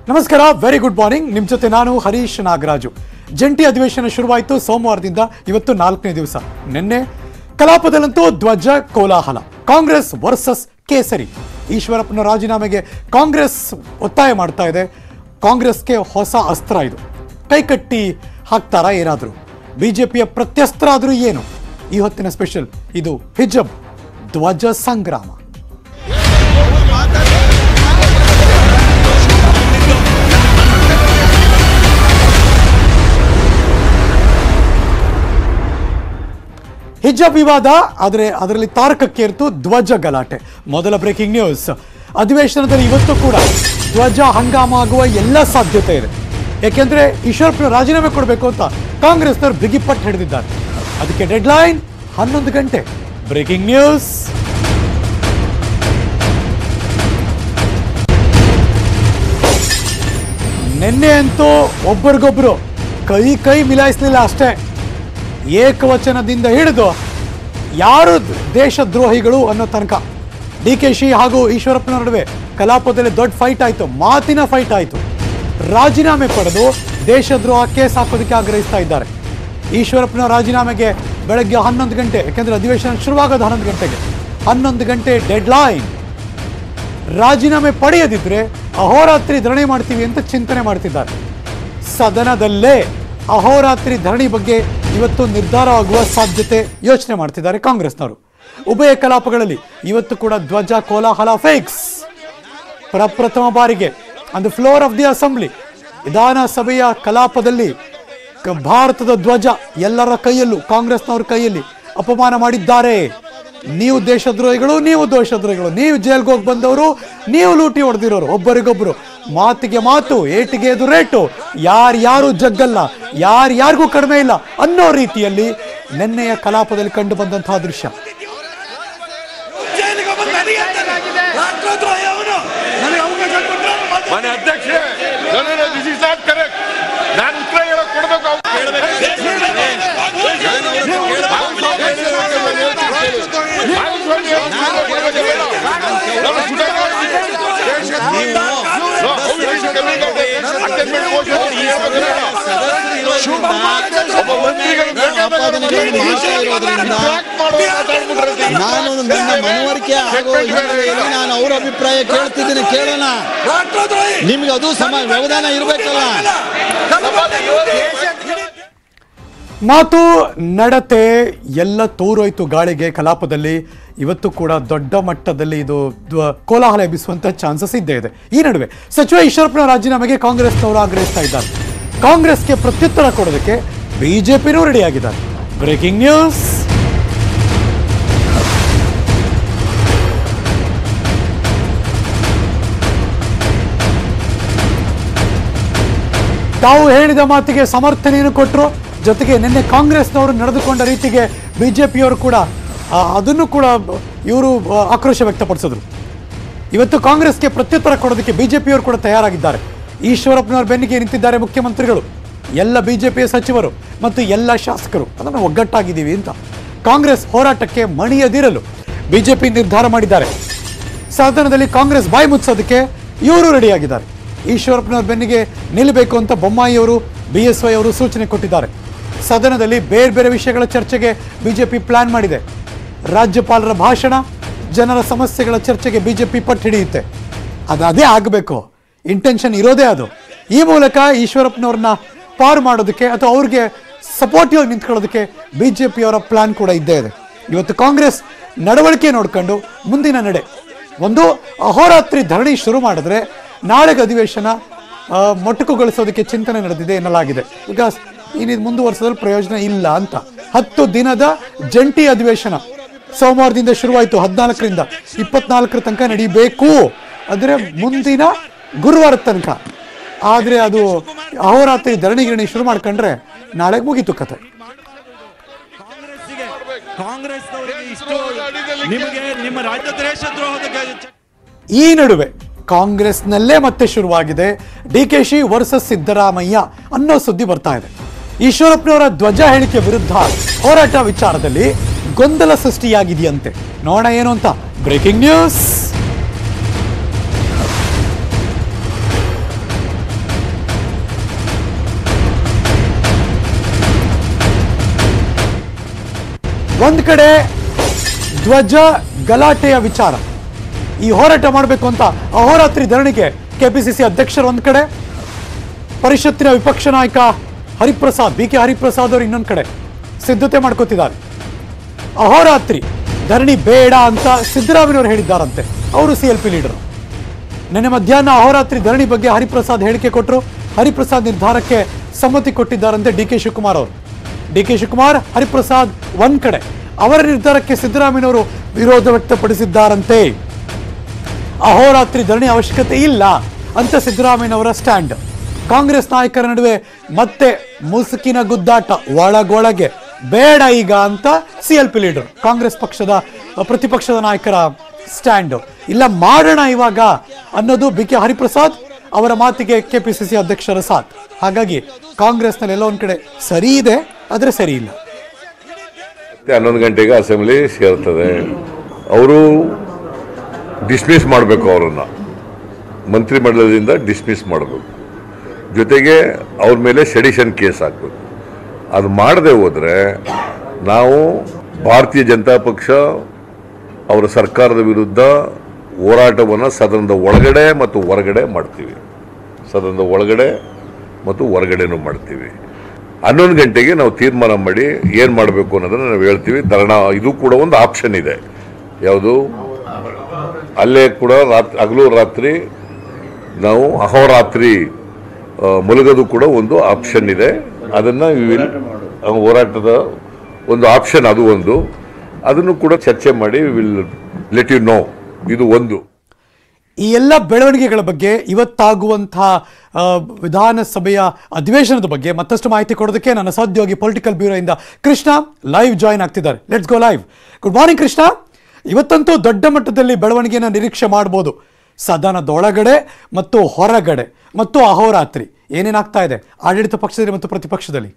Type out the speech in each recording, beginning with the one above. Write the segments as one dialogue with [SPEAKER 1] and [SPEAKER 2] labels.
[SPEAKER 1] ನಮಸ್ಕಾರ very good morning ನಿಮ್ ಜೊತೆ ನಾನು ಹರೀಶ್ ನಾಗರಾಜು ಜಂಟಿ ಅಧಿವೇಶನ ಶುರುವಾಯಿತು ಸೋಮವಾರದಿಂದ ಇವತ್ತು ನಾಲ್ಕನೇ ದಿವಸ ನಿನ್ನೆ ಕಲಾಪದಲ್ಲಂತೂ ಧ್ವಜ ಕೋಲಾಹಲ ಕಾಂಗ್ರೆಸ್ ವರ್ಸಸ್ ಕೇಸರಿ ಈಶ್ವರಪ್ಪನ ರಾಜೀನಾಮೆಗೆ ಕಾಂಗ್ರೆಸ್ ಒತ್ತಾಯ ಮಾಡ್ತಾ ಇದೆ ಕಾಂಗ್ರೆಸ್ಗೆ ಹೊಸ ಅಸ್ತ್ರ ಇದು ಕೈಕಟ್ಟಿ ಹಾಕ್ತಾರಾ ಏನಾದರೂ ಬಿಜೆಪಿಯ ಪ್ರತ್ಯಸ್ತ್ರ ಆದರೂ ಏನು ಈ ಹೊತ್ತಿನ ಸ್ಪೆಷಲ್ ಇದು ಹಿಜಬ್ ಧ್ವಜ ಸಂಗ್ರಾಮ ಹಿಜಬ್ ವಿವಾದ ಆದರೆ ಅದರಲ್ಲಿ ತಾರಕಕ್ಕೇರ್ತು ಧ್ವಜ ಗಲಾಟೆ ಮೊದಲ ಬ್ರೇಕಿಂಗ್ ನ್ಯೂಸ್ ಅಧಿವೇಶನದಲ್ಲಿ ಇವತ್ತು ಕೂಡ ಧ್ವಜ ಹಂಗಾಮ ಆಗುವ ಎಲ್ಲ ಸಾಧ್ಯತೆ ಇದೆ ಯಾಕೆಂದ್ರೆ ಈಶ್ವರಪ್ಪನ ರಾಜೀನಾಮೆ ಕೊಡಬೇಕು ಅಂತ ಕಾಂಗ್ರೆಸ್ನವರು ಬಿಗಿಪಟ್ಟು ಹಿಡಿದಿದ್ದಾರೆ ಅದಕ್ಕೆ ಡೆಡ್ಲೈನ್ ಹನ್ನೊಂದು ಗಂಟೆ ಬ್ರೇಕಿಂಗ್ ನ್ಯೂಸ್ ನಿನ್ನೆ ಅಂತೂ ಒಬ್ಬರಿಗೊಬ್ರು ಕೈ ಕೈ ಮಿಲಾಯಿಸ್ಲಿಲ್ಲ ಅಷ್ಟೇ ಏಕವಚನದಿಂದ ಹಿಡಿದು ಯಾರು ದೇಶದ್ರೋಹಿಗಳು ಅನ್ನೋ ತನಕ ಡಿ ಕೆ ಶಿ ಹಾಗೂ ಈಶ್ವರಪ್ಪನ ನಡುವೆ ಕಲಾಪದಲ್ಲಿ ದೊಡ್ಡ ಫೈಟ್ ಆಯಿತು ಮಾತಿನ ಫೈಟ್ ಆಯಿತು ರಾಜೀನಾಮೆ ಪಡೆದು ದೇಶದ್ರೋಹ ಕೇಸ್ ಹಾಕೋದಕ್ಕೆ ಆಗ್ರಹಿಸ್ತಾ ಇದ್ದಾರೆ ಈಶ್ವರಪ್ಪನ ರಾಜೀನಾಮೆಗೆ ಬೆಳಗ್ಗೆ ಹನ್ನೊಂದು ಗಂಟೆ ಯಾಕೆಂದ್ರೆ ಅಧಿವೇಶನ ಶುರುವಾಗೋದು ಹನ್ನೊಂದು ಗಂಟೆಗೆ ಹನ್ನೊಂದು ಗಂಟೆ ಡೆಡ್ಲೈನ್ ರಾಜೀನಾಮೆ ಪಡೆಯದಿದ್ರೆ ಅಹೋರಾತ್ರಿ ಧರಣಿ ಮಾಡ್ತೀವಿ ಅಂತ ಚಿಂತನೆ ಮಾಡ್ತಿದ್ದಾರೆ ಸದನದಲ್ಲೇ ಅಹೋರಾತ್ರಿ ಧರಣಿ ಬಗ್ಗೆ ಇವತ್ತು ನಿರ್ಧಾರವಾಗುವ ಸಾಧ್ಯತೆ ಯೋಚನೆ ಮಾಡ್ತಿದ್ದಾರೆ ಕಾಂಗ್ರೆಸ್ನವರು ಉಭಯ ಕಲಾಪಗಳಲ್ಲಿ ಇವತ್ತು ಕೂಡ ಧ್ವಜ ಕೋಲಾಹಲ ಫೇಕ್ಸ್ ಪ್ರಪ್ರಥಮ ಬಾರಿಗೆ on the floor of the assembly ವಿಧಾನಸಭೆಯ ಕಲಾಪದಲ್ಲಿ ಕ- ಭಾರತದ ಧ್ವಜ ಎಲ್ಲರ ಕೈಯಲ್ಲೂ ಕಾಂಗ್ರೆಸ್ನವ್ರ ಕೈಯಲ್ಲಿ ಅಪಮಾನ ಮಾಡಿದ್ದಾರೆ ನೀವು ದೇಶದ್ರೋಹಿಗಳು ನೀವು ದೋಷದ್ರೋಹಿಗಳು ನೀವು ಜೈಲ್ಗೆ ಹೋಗಿ ಬಂದವರು ನೀವು ಲೂಟಿ ಹೊಡೆದಿರೋರು ಒಬ್ಬರಿಗೊಬ್ಬರು ಮಾತಿಗೆ ಮಾತು ಏಟಿಗೆ ಎದು ರೇಟು ಯಾರ್ಯಾರು ಜಗ್ಗಲ್ಲ ಯಾರ್ಯಾರಿಗೂ ಕಡಿಮೆ ಇಲ್ಲ ಅನ್ನೋ ರೀತಿಯಲ್ಲಿ ನಿನ್ನೆಯ ಕಲಾಪದಲ್ಲಿ ಕಂಡು ಬಂದಂತಹ ದೃಶ್ಯ
[SPEAKER 2] ಜೈಲಿಗೆ ಬಂದು ನನಗೆ ಅಂತಾನೆ. ರಾಷ್ಟ್ರದ್ರೋಹಿ ಅವನು ನನಗೆ ಅವಕಾಶ ಕೊಟ್ಟರೆ ನಾನು ಮಾತಾಡ್ತೀನಿ.
[SPEAKER 3] ಮನೆ ಅಧ್ಯಕ್ಷರೇ ದಿಸ್ ಇಸ್ ನಾಟ್ ಕರೆಕ್ಟ್ ನಾನು ಉತ್ತರ ಹೇಳಕ್ ಕೊಡ್ಬೇಕು ಅವ್ರು. ಭಾಗಸ್ವಾಮ್ಯ ಹೇಳಕ್ ಕೊಡ್ಬೇಕಲ್ಲ. ನಾನು ಸುಧಾರಣೆ No, how it is coming out. Attachment motion ಹೇಳ್ಬೇಕಲ್ಲ. ಒಬ್ಬ ಮಂತ್ರಿಗಳು
[SPEAKER 4] ಆಪಾದನೆಗಳನ್ನು ಮಾಡ್ತಾ ಇರೋದ್ರಿಂದ
[SPEAKER 3] track ಮಾಡೋದು ಮಾತಾಡ್ಬಿಟ್ರೆ
[SPEAKER 4] ನಾನು ನನ್ನ ಮನವರಿಕೆ ಆಗೋ ಹಿನ್ನೆಲೆಯಲ್ಲಿ ನಾನು ಅವರ ಅಭಿಪ್ರಾಯ ಕೇಳ್ತಿದ್ದೀನಿ ಕೇಳೋಣ
[SPEAKER 2] ರಾಷ್ಟ್ರದ್ರೋಹಿ
[SPEAKER 4] ನಿಮ್ಗೆ ಅದು ಸಮ ವ್ಯವಧಾನ ಇರಬೇಕಲ್ಲ
[SPEAKER 1] ಮಾತು ನಡತೆ ಎಲ್ಲ ತೋರೋಯ್ತು ಗಾಳಿಗೆ ಕಲಾಪದಲ್ಲಿ ಇವತ್ತು ಕೂಡ ದೊಡ್ಡ ಮಟ್ಟದಲ್ಲಿ ಇದು ದ್ವ- ಕೋಲಾಹಲ ಎಬ್ಬಿಸುವಂತ ಚಾನ್ಸಸ್ ಇದ್ದೇ ಇದೆ ಈ ನಡುವೆ ಸಚಿವ ಈಶ್ವರಪ್ಪನ ರಾಜೀನಾಮೆಗೆ ಕಾಂಗ್ರೆಸ್ನವರು ಆಗ್ರಹಿಸ್ತಾ ಇದ್ದಾರೆ ಕಾಂಗ್ರೆಸ್ಗೆ ಪ್ರತ್ಯುತ್ತರ ಕೊಡೋದಕ್ಕೆ ಬಿಜೆಪಿನೂ ರೆಡಿಯಾಗಿದ್ದಾರೆ ಬ್ರೇಕಿಂಗ್ ನ್ಯೂಸ್ ತಾವು ಹೇಳಿದ ಮಾತಿಗೆ ಸಮರ್ಥನೆಯನ್ನು ಕೊಟ್ಟರು ಜೊತೆಗೆ ನಿನ್ನೆ ಕಾಂಗ್ರೆಸ್ನವರು ನಡೆದುಕೊಂಡ ರೀತಿಗೆ ಬಿಜೆಪಿಯವರು ಕೂಡ ಆ, ಅದನ್ನು ಕೂಡ ಇವರು ಆಕ್ರೋಶ ವ್ಯಕ್ತಪಡಿಸಿದ್ರು ಇವತ್ತು ಕಾಂಗ್ರೆಸ್ಗೆ ಪ್ರತ್ಯುತ್ತರ ಕೊಡೋದಕ್ಕೆ ಬಿಜೆಪಿಯವರು ಕೂಡ ತಯಾರಾಗಿದ್ದಾರೆ ಈಶ್ವರಪ್ಪನವರ ಬೆನ್ನಿಗೆ ನಿಂತಿದ್ದಾರೆ ಮುಖ್ಯಮಂತ್ರಿಗಳು ಎಲ್ಲ ಬಿಜೆಪಿಯ ಸಚಿವರು ಮತ್ತು ಎಲ್ಲ ಶಾಸಕರು ಅದನ್ನು ಒಗ್ಗಟ್ಟಾಗಿದ್ದೀವಿ ಅಂತ ಕಾಂಗ್ರೆಸ್ ಹೋರಾಟಕ್ಕೆ ಮಣಿಯದಿರಲು ಬಿಜೆಪಿ ನಿರ್ಧಾರ ಮಾಡಿದ್ದಾರೆ ಸದನದಲ್ಲಿ ಕಾಂಗ್ರೆಸ್ ಬಾಯಿ ಮುಚ್ಚೋದಕ್ಕೆ ಇವರು ರೆಡಿಯಾಗಿದ್ದಾರೆ ಈಶ್ವರಪ್ಪನವ್ರ ಬೆನ್ನಿಗೆ ನಿಲ್ಲಬೇಕು ಅಂತ ಬೊಮ್ಮಾಯಿಯವರು ಬಿ ಎಸ್ ವೈ ಅವರು ಸೂಚನೆ ಕೊಟ್ಟಿದ್ದಾರೆ ಸದನದಲ್ಲಿ ಬೇರೆ ಬೇರೆ ವಿಷಯಗಳ ಚರ್ಚೆಗೆ ಬಿಜೆಪಿ ಪ್ಲಾನ್ ಮಾಡಿದೆ ರಾಜ್ಯಪಾಲರ ಭಾಷಣ ಜನರ ಸಮಸ್ಯೆಗಳ ಚರ್ಚೆಗೆ ಬಿಜೆಪಿ ಪಟ್ಟು ಹಿಡಿಯುತ್ತೆ ಅದು ಅದೇ ಆಗಬೇಕು ಇಂಟೆನ್ಷನ್ ಇರೋದೇ ಅದು ಈ ಮೂಲಕ ಈಶ್ವರಪ್ಪನವ್ರನ್ನ ಪಾರು ಮಾಡೋದಕ್ಕೆ ಅಥವಾ ಅವ್ರಿಗೆ ಸಪೋರ್ಟಿವ್ ನಿಂತ್ಕೊಳ್ಳೋದಕ್ಕೆ ಬಿಜೆಪಿಯವರ ಪ್ಲಾನ್ ಕೂಡ ಇದ್ದೇ ಇದೆ ಇವತ್ತು ಕಾಂಗ್ರೆಸ್ ನಡವಳಿಕೆ ನೋಡ್ಕೊಂಡು ಮುಂದಿನ ನಡೆ ಒಂದು ಅಹೋರಾತ್ರಿ ಧರಣಿ ಶುರು ಮಾಡಿದ್ರೆ ನಾಳೆಗೆ ಅಧಿವೇಶನ ಆ, ಮೊಟಕುಗೊಳಿಸೋದಕ್ಕೆ ಚಿಂತನೆ ನಡೆದಿದೆ ಎನ್ನಲಾಗಿದೆ ಈಗ ಇನ್ನಿದು ಮುಂದುವರಿಸೋದ್ರಲ್ಲಿ ಪ್ರಯೋಜನ ಇಲ್ಲ ಅಂತ ಹತ್ತು ದಿನದ ಜಂಟಿ ಅಧಿವೇಶನ ಸೋಮವಾರದಿಂದ ಶುರುವಾಯಿತು ಹದಿನಾಲ್ಕರಿಂದ ಇಪ್ಪತ್ನಾಲ್ಕರ ತನಕ ನಡೀಬೇಕು ಅಂದರೆ ಮುಂದಿನ ಗುರುವಾರ ತನಕ ಆದರೆ ಅದು ಅಹೋರಾತ್ರಿ ಧರಣಿ ಗಿರಣಿ ಶುರು ಮಾಡ್ಕೊಂಡ್ರೆ ನಾಳೆಗೆ ಮುಗೀತು ಕತೆ
[SPEAKER 2] ಕಾಂಗ್ರೆಸ್ಸಿಗೆ ಕಾಂಗ್ರೆಸ್ನವರಿಗೆ ಇಷ್ಟು ನಿಮಗೆ ನಿಮ್ಮ ರಾಜ್ಯ ದೇಶದ್ರೋಹದ ಗ-
[SPEAKER 1] ಈ ನಡುವೆ ಕಾಂಗ್ರೆಸ್ನಲ್ಲೇ ಮತ್ತೆ ಶುರುವಾಗಿದೆ ಡಿ ಕೆ ಶಿ ವರ್ಸಸ್ ಸಿದ್ದರಾಮಯ್ಯ ಅನ್ನೋ ಸುದ್ದಿ ಬರ್ತಾ ಇದೆ ಈಶ್ವರಪ್ಪನವರ ಧ್ವಜ ಹೇಳಿಕೆ ವಿರುದ್ಧ ಹೋರಾಟ ವಿಚಾರದಲ್ಲಿ ಗೊಂದಲ ಸೃಷ್ಟಿಯಾಗಿದೆಯಂತೆ ನೋಡೋಣ ಏನು ಅಂತ ಬ್ರೇಕಿಂಗ್ ನ್ಯೂಸ್ ಒಂದ್ ಕಡೆ ಧ್ವಜ ಗಲಾಟೆಯ ವಿಚಾರ ಈ ಹೋರಾಟ ಮಾಡಬೇಕು ಅಂತ ಅಹೋರಾತ್ರಿ ಧರಣಿಗೆ ಕೆಪಿಸಿಸಿ ಅಧ್ಯಕ್ಷರು ಒಂದ್ ಕಡೆ ಪರಿಷತ್ತಿನ ವಿಪಕ್ಷ ನಾಯಕ ಹರಿಪ್ರಸಾದ್ ಬಿ ಕೆ ಹರಿಪ್ರಸಾದ್ ಅವರು ಇನ್ನೊಂದ್ ಕಡೆ ಸಿದ್ಧತೆ ಮಾಡ್ಕೋತಿದ್ದಾರೆ ಅಹೋರಾತ್ರಿ ಧರಣಿ ಬೇಡ ಅಂತ ಸಿದ್ದರಾಮಯ್ಯವರು ಹೇಳಿದ್ದಾರಂತೆ ಅವರು ಸಿ ಎಲ್ ಪಿ ಲೀಡರ್ ನಿನ್ನೆ ಮಧ್ಯಾಹ್ನ ಅಹೋರಾತ್ರಿ ಧರಣಿ ಬಗ್ಗೆ ಹರಿಪ್ರಸಾದ್ ಹೇಳಿಕೆ ಕೊಟ್ಟರು ಹರಿಪ್ರಸಾದ್ ನಿರ್ಧಾರಕ್ಕೆ ಸಮ್ಮತಿ ಕೊಟ್ಟಿದ್ದಾರಂತೆ ಡಿ ಕೆ ಶಿವಕುಮಾರ್ ಅವರು ಡಿ ಕೆ ಶಿವಕುಮಾರ್ ಹರಿಪ್ರಸಾದ್ ಒಂದ್ ಕಡೆ ಅವರ ನಿರ್ಧಾರಕ್ಕೆ ಸಿದ್ದರಾಮಯ್ಯನವರು ವಿರೋಧ ವ್ಯಕ್ತಪಡಿಸಿದ್ದಾರಂತೆ ಅಹೋರಾತ್ರಿ ಧರಣಿ ಅವಶ್ಯಕತೆ ಇಲ್ಲ ಅಂತ ಸಿದ್ದರಾಮಯ್ಯನವರ ಸ್ಟ್ಯಾಂಡ್ ಕಾಂಗ್ರೆಸ್ ನಾಯಕರ ನಡುವೆ ಮತ್ತೆ ಮುಸುಕಿನ ಗುದ್ದಾಟ ಒಳಗೊಳಗೆ ಬೇಡ ಈಗ ಅಂತ C L P leader Congress ಪಕ್ಷದ ಅ, ಪ್ರತಿಪಕ್ಷದ ನಾಯಕರ ಸ್ಟ್ಯಾಂಡ್ ಇಲ್ಲ ಮಾಡೋಣ ಇವಾಗ ಅನ್ನೋದು ಬಿ ಕೆ ಹರಿಪ್ರಸಾದ್ ಅವರ ಮಾತಿಗೆ ಕೆಪಿಸಿಸಿ ಅಧ್ಯಕ್ಷರ ಸಾಥ್ ಹಾಗಾಗಿ ಕಾಂಗ್ರೆಸ್ನಲ್ಲಿ ಎಲ್ಲೋ ಒಂದ್ ಕಡೆ ಸರಿ ಇದೆ ಆದ್ರೆ ಸರಿ ಇಲ್ಲ
[SPEAKER 3] ಮತ್ತೆ ಹನ್ನೊಂದು ಗಂಟೆಗೆ ಅಸೆಂಬ್ಲಿ ಸೇರ್ತದೆ ಅವರು ಡಿಸ್ಮಿಸ್ ಮಾಡಬೇಕು ಅವರನ್ನ ಮಂತ್ರಿಮಂಡಲದಿಂದ ಡಿಸ್ಮಿಸ್ ಮಾಡಬೇಕು ಜೊತೆಗೆ ಅವ್ರ ಮೇಲೆ ಸೆಡಿಷನ್ ಕೇಸ್ ಹಾಕಬೇಕು ಅದು ಮಾಡದೆ ಹೋದರೆ ನಾವು ಭಾರತೀಯ ಜನತಾ ಪಕ್ಷ ಅವರ ಸರ್ಕಾರದ ವಿರುದ್ಧ ಹೋರಾಟವನ್ನು ಸದನದ ಒಳಗಡೆ ಮತ್ತು ಹೊರಗಡೆ ಮಾಡ್ತೀವಿ ಸದನದ ಒಳಗಡೆ ಮತ್ತು ಹೊರಗಡೆನೂ ಮಾಡ್ತೀವಿ ಹನ್ನೊಂದು ಗಂಟೆಗೆ ನಾವು ತೀರ್ಮಾನ ಮಾಡಿ ಏನು ಮಾಡಬೇಕು ಅನ್ನೋದನ್ನ ನಾವು ಹೇಳ್ತೀವಿ ಧರಣ ಇದು ಕೂಡ ಒಂದು ಆಪ್ಷನ್ ಇದೆ ಯಾವುದು ಅಲ್ಲೇ ಕೂಡ ರಾತ್ರಿ ಹಗಲು ರಾತ್ರಿ ನಾವು ಅಹೋರಾತ್ರಿ ಆ, ಮಲಗೋದು ಕೂಡ ಒಂದು ಆಪ್ಷನ್ ಇದೆ ಅದನ್ನು ವಿಲ್ ಹೋರಾಟದ ಒಂದು ಆಪ್ಷನ್ ಅದು ಒಂದು ಅದನ್ನು ಕೂಡ ಚರ್ಚೆ ಮಾಡಿ ವಿಲ್ ಲೆಟ್ ಯು ನೋ ಇದು ಒಂದು
[SPEAKER 1] ಈ ಎಲ್ಲ ಬೆಳವಣಿಗೆಗಳ ಬಗ್ಗೆ ಇವತ್ತಾಗುವಂತಹ ಆ, ವಿಧಾನಸಭೆಯ ಅಧಿವೇಶನದ ಬಗ್ಗೆ ಮತ್ತಷ್ಟು ಮಾಹಿತಿ ಕೊಡೋದಕ್ಕೆ ನನ್ನ ಸಹೋದ್ಯೋಗಿ ಪೊಲಿಟಿಕಲ್ ಬ್ಯೂರೋ ಇಂದ ಕೃಷ್ಣ ಲೈವ್ ಜಾಯಿನ್ ಆಗ್ತಿದ್ದಾರೆ let's go live good morning Krishna ಇವತ್ತಂತೂ ದೊಡ್ಡ ಮಟ್ಟದಲ್ಲಿ ಬೆಳವಣಿಗೆಯನ್ನು ನಿರೀಕ್ಷೆ ಮಾಡ್ಬೋದು ಸದನದೊಳಗಡೆ ಮತ್ತು ಹೊರಗಡೆ ಮತ್ತು ಅಹೋರಾತ್ರಿ ಏನೇನಾಗ್ತಾ ಇದೆ ಆಡಳಿತ ಪಕ್ಷದಲ್ಲಿ ಮತ್ತು ಪ್ರತಿಪಕ್ಷದಲ್ಲಿ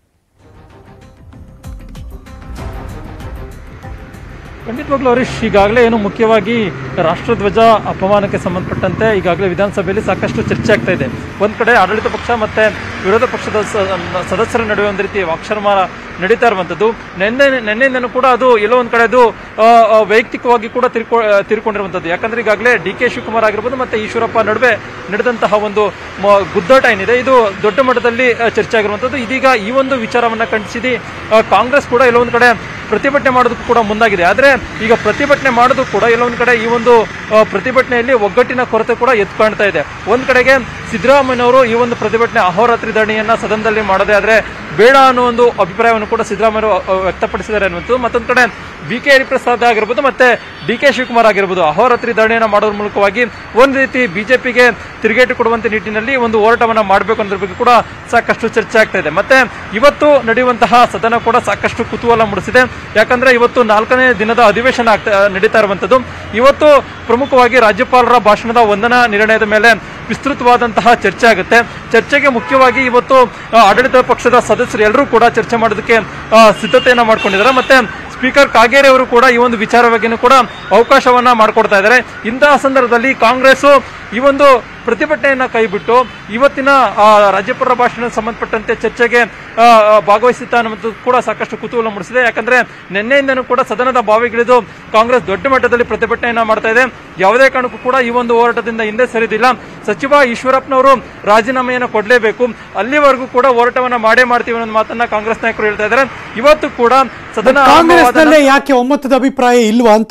[SPEAKER 5] ಖಂಡಿತವಾಗ್ಲೂ ಹರೀಶ್ ಈಗಾಗಲೇ ಏನು ಮುಖ್ಯವಾಗಿ ರಾಷ್ಟ್ರಧ್ವಜ ಅಪಮಾನಕ್ಕೆ ಸಂಬಂಧಪಟ್ಟಂತೆ ಈಗಾಗಲೇ ವಿಧಾನಸಭೆಯಲ್ಲಿ ಸಾಕಷ್ಟು ಚರ್ಚೆ ಆಗ್ತಾ ಇದೆ ಒಂದ್ ಕಡೆ ಆಡಳಿತ ಪಕ್ಷ ಮತ್ತೆ ವಿರೋಧ ಪಕ್ಷದ ಸ- ಸದಸ್ಯರ ನಡುವೆ ಒಂದು ರೀತಿ ವಾಕ್ಷರ್ಮಾರ ನಡೀತಾ ಇರುವಂತದ್ದು ನಿನ್ನೆ ನಿನ್ನೆಯಿಂದನೂ ಕೂಡ ಅದು ಎಲ್ಲೋ ಒಂದ್ ಕಡೆ ಅದು ಆ, ಆ, ವೈಯಕ್ತಿಕವಾಗಿ ಕೂಡ ತಿರ್ಕೊ ಆ, ತಿರ್ಕೊಂಡಿರುವಂತದ್ದು ಯಾಕಂದ್ರೆ ಈಗಾಗಲೇ ಡಿ ಕೆ ಶಿವಕುಮಾರ್ ಆಗಿರ್ಬೋದು ಮತ್ತೆ ಈಶ್ವರಪ್ಪ ನಡುವೆ ನಡೆದಂತಹ ಒಂದು ಮ- ಗುದ್ದಾಟ ಏನಿದೆ ಇದು ದೊಡ್ಡ ಮಟ್ಟದಲ್ಲಿ ಆ, ಚರ್ಚೆ ಆಗಿರುವಂತದ್ದು ಇದೀಗ ಈ ಒಂದು ವಿಚಾರವನ್ನ ಖಂಡಿಸಿದಿ ಆ, ಕಾಂಗ್ರೆಸ್ ಕೂಡ ಎಲ್ಲೋ ಒಂದ್ ಕಡೆ ಪ್ರತಿಭಟನೆ ಮಾಡೋದಕ್ಕೂ ಕೂಡ ಮುಂದಾಗಿದೆ ಆದ್ರೆ ಈಗ ಪ್ರತಿಭಟನೆ ಮಾಡೋದು ಕೂಡ ಎಲ್ಲೊಂದ್ ಕಡೆ ಈ ಒಂದು ಆ, ಪ್ರತಿಭಟನೆಯಲ್ಲಿ ಒಗ್ಗಟ್ಟಿನ ಕೊರತೆ ಕೂಡ ಎದ್ದು ಕಾಣ್ತಾ ಇದೆ ಒಂದ್ ಕಡೆಗೆ ಸಿದ್ದರಾಮಯ್ಯನವರು ಈ ಒಂದು ಪ್ರತಿಭಟನೆ ಅಹೋರಾತ್ರಿ ಧರಣಿಯನ್ನ ಸದನದಲ್ಲಿ ಮಾಡದೆ ಆದ್ರೆ ಬೇಡ ಅನ್ನೋ ಒಂದು ಅಭಿಪ್ರಾಯವನ್ನು ಕೂಡ ಸಿದ್ದರಾಮಯ್ಯ ವ್ಯಕ್ತಪಡಿಸಿದ್ದಾರೆ ಅನ್ನುವಂಥದ್ದು ಮತ್ತೊಂದ್ ಕಡೆ ಬಿ ಕೆ ಹರಿಪ್ರಸಾದ್ ಆಗಿರ್ಬೋದು ಮತ್ತೆ ಡಿ ಕೆ ಶಿವಕುಮಾರ್ ಆಗಿರ್ಬೋದು ಅಹೋರಾತ್ರಿ ಧರಣಿಯನ್ನ ಮಾಡೋದ್ರ ಮೂಲಕವಾಗಿ ಒಂದ್ ರೀತಿ ಬಿಜೆಪಿಗೆ ತಿರುಗೇಟು ಕೊಡುವಂತ ನಿಟ್ಟಿನಲ್ಲಿ ಒಂದು ಹೋರಾಟವನ್ನ ಮಾಡಬೇಕು ಅನ್ನೋದ್ರ ಬಗ್ಗೆ ಕೂಡ ಸಾಕಷ್ಟು ಚರ್ಚೆ ಆಗ್ತಾ ಇದೆ ಮತ್ತೆ ಇವತ್ತು ನಡೆಯುವಂತಹ ಸದನ ಕೂಡ ಸಾಕಷ್ಟು ಕುತೂಹಲ ಮೂಡಿಸಿದೆ ಯಾಕಂದ್ರೆ ಇವತ್ತು ನಾಲ್ಕನೇ ದಿನದ ಅಧಿವೇಶನ ಆಗ್ತಾ ನಡೀತಾ ಇರುವಂತದ್ದು ಇವತ್ತು ಪ್ರಮುಖವಾಗಿ ರಾಜ್ಯಪಾಲರ ಭಾಷಣದ ವಂದನಾ ನಿರ್ಣಯದ ಮೇಲೆ ವಿಸ್ತೃತವಾದಂತಹ ಚರ್ಚೆ ಆಗುತ್ತೆ ಚರ್ಚೆಗೆ ಮುಖ್ಯವಾಗಿ ಇವತ್ತು ಆ, ಆಡಳಿತ ಪಕ್ಷದ ಸದಸ್ಯರು ಎಲ್ಲರೂ ಕೂಡ ಚರ್ಚೆ ಮಾಡೋದಕ್ಕೆ ಆ, ಸಿದ್ಧತೆಯನ್ನ ಮಾಡ್ಕೊಂಡಿದ್ದಾರೆ ಮತ್ತೆ ಸ್ಪೀಕರ್ ಕಾಗೇರಿ ಅವರು ಕೂಡ ಈ ಒಂದು ವಿಚಾರ ಬಗ್ಗೆನೂ ಕೂಡ ಅವಕಾಶವನ್ನ ಮಾಡಿಕೊಡ್ತಾ ಇದ್ದಾರೆ ಇಂತಹ ಸಂದರ್ಭದಲ್ಲಿ ಕಾಂಗ್ರೆಸ್ ಈ ಒಂದು ಪ್ರತಿಭಟನೆಯನ್ನ ಕೈಬಿಟ್ಟು ಇವತ್ತಿನ ಆ, ರಾಜ್ಯಪಾಲರ ಭಾಷಣ ಸಂಬಂಧಪಟ್ಟಂತೆ ಚರ್ಚೆಗೆ ಆ, ಆ, ಭಾಗವಹಿಸುತ್ತಾ ಅನ್ನುವಂಥದ್ದು ಕೂಡ ಸಾಕಷ್ಟು ಕುತೂಹಲ ಮೂಡಿಸಿದೆ ಯಾಕಂದ್ರೆ ನಿನ್ನೆಯಿಂದನೂ ಕೂಡ ಸದನದ ಬಾವಿಗಿಳಿದು ಕಾಂಗ್ರೆಸ್ ದೊಡ್ಡ ಮಟ್ಟದಲ್ಲಿ ಪ್ರತಿಭಟನೆಯನ್ನ ಮಾಡ್ತಾ ಇದೆ ಯಾವುದೇ ಕಾರಣಕ್ಕೂ ಕೂಡ ಈ ಒಂದು ಹೋರಾಟದಿಂದ ಹಿಂದೆ ಸರಿದಿಲ್ಲ ಸಚಿವ ಈಶ್ವರಪ್ಪನವರು ರಾಜೀನಾಮೆಯನ್ನು ಕೊಡಲೇಬೇಕು ಅಲ್ಲಿವರೆಗೂ ಕೂಡ ಹೋರಾಟವನ್ನ ಮಾಡೇ ಮಾಡ್ತೀವಿ ಅನ್ನೋ ಮಾತನ್ನ ಕಾಂಗ್ರೆಸ್ ನಾಯಕರು ಹೇಳ್ತಾ ಇದ್ದಾರೆ ಇವತ್ತು ಕೂಡ ಸದನ ಆರಂಭವಾದ
[SPEAKER 1] ಕಾಂಗ್ರೆಸ್ನಲ್ಲೇ ಯಾಕೆ ಒಮ್ಮತದ ಅಭಿಪ್ರಾಯ ಇಲ್ವಾ ಅಂತ